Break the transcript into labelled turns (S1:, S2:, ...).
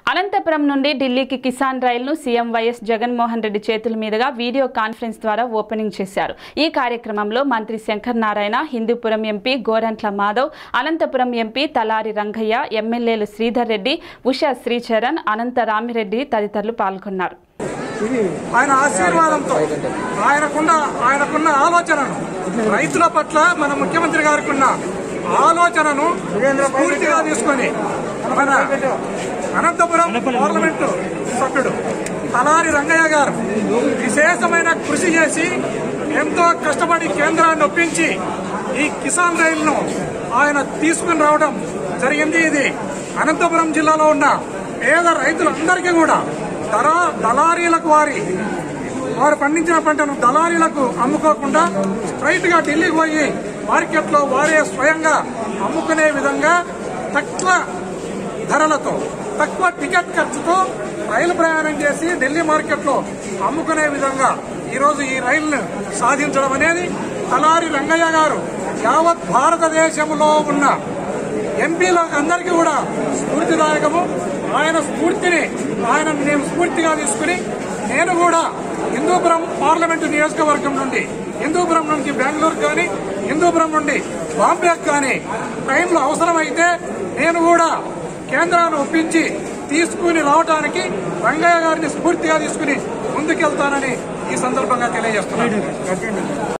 S1: అనంతపురం నుండి ఢిల్లీకి కిసాన్ రైలును సీఎం వైఎస్ జగన్మోహన్ రెడ్డి చేతుల మీదుగా వీడియో కాన్ఫరెన్స్ ద్వారా ఓపెనింగ్ చేశారు ఈ కార్యక్రమంలో మంత్రి శంకర్ నారాయణ హిందూపురం ఎంపీ గోరంట్ల మాధవ్ అనంతపురం ఎంపీ తలారి రంగయ్య ఎమ్మెల్యేలు శ్రీధర్ రెడ్డి ఉషా శ్రీచరణ్ అనంత రామిరెడ్డి తదితరులు పాల్గొన్నారు
S2: ఆయన ఆశీర్వాదంతో ఆయనకున్న ఆయనకున్న ఆలోచనను రైతుల పట్ల మన ముఖ్యమంత్రి గారికి ఉన్న ఆలోచనను స్ఫూర్తిగా తీసుకొని మన అనంతపురం పార్లమెంటు సభ్యుడు తలారి రంగయ్య గారు విశేషమైన కృషి చేసి ఎంతో కష్టపడి కేంద్రాన్ని ఒప్పించి ఈ కిసాన్ రైలును ఆయన తీసుకుని రావడం జరిగింది ఇది అనంతపురం జిల్లాలో ఉన్న పేద రైతులందరికీ కూడా దళా దళారీలకు వారి వారు పండించిన పంటను దళారీలకు అమ్ముకోకుండా స్ట్రైట్ గా ఢిల్లీకి పోయి మార్కెట్ లో వారే స్వయంగా అమ్ముకునే విధంగా తక్కువ ధరలతో తక్కువ టికెట్ ఖర్చుతో రైలు ప్రయాణం చేసి ఢిల్లీ మార్కెట్ లో అమ్ముకునే విధంగా ఈ రోజు ఈ రైలును సాధించడం అనేది తలారి రంగయ్య గారు యావత్ భారతదేశంలో ఉన్న ఎంపీలకు అందరికీ కూడా స్ఫూర్తిదాయకము ఆయన స్ఫూర్తిని ఆయన నేను స్ఫూర్తిగా తీసుకుని నేను కూడా హిందూపురం పార్లమెంటు నియోజకవర్గం నుండి హిందూపురం నుంచి బెంగళూరు కానీ హిందూపురం నుండి బాంబేకి కానీ ట్రైన్లు అవసరమైతే నేను కూడా కేంద్రాన్ని ఒప్పించి తీసుకుని రావడానికి రంగయ్య గారిని స్ఫూర్తిగా తీసుకుని ముందుకెళ్తానని ఈ సందర్భంగా తెలియజేస్తున్నాను